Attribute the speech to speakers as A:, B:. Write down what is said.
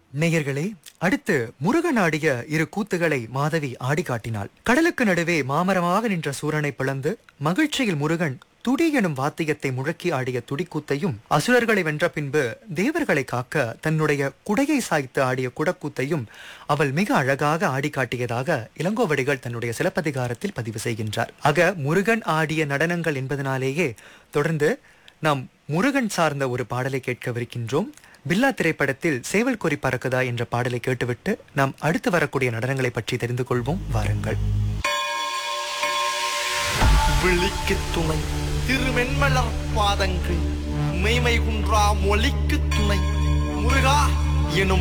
A: நேயர்களே அடுத்து முருகன் ஆடிய இரு கூத்துகளை மாதவி ஆடி காட்டினாள் கடலுக்கு நடுவே மாமரமாக நின்ற சூரனை பிளந்து மகிழ்ச்சியில் முருகன் துடி எனும் வாத்தியத்தை முழக்கி ஆடிய துடிக்கூத்தையும் அசுரர்களை வென்ற பின்பு தேவர்களை காக்க தன்னுடைய குடையை சாய்த்து ஆடிய குடக்கூத்தையும் அவள் மிக அழகாக ஆடி காட்டியதாக இளங்கோவடிகள் தன்னுடைய சிலப்பதிகாரத்தில் பதிவு செய்கின்றார் ஆக முருகன் ஆடிய நடனங்கள் என்பதனாலேயே தொடர்ந்து நாம் முருகன் சார்ந்த ஒரு பாடலை கேட்கவிருக்கின்றோம் பில்லா திரைப்படத்தில் சேவல் கொறி பறக்குதா என்ற பாடலை கேட்டுவிட்டு நாம் அடுத்து வரக்கூடிய நடனங்களை பற்றி தெரிந்து கொள்வோம் வாருங்கள்
B: விழிக்கு துணை திருமென்மலர் பாதங்கள் மெய்மை குன்றா மொழிக்கு துணை முருகா எனும்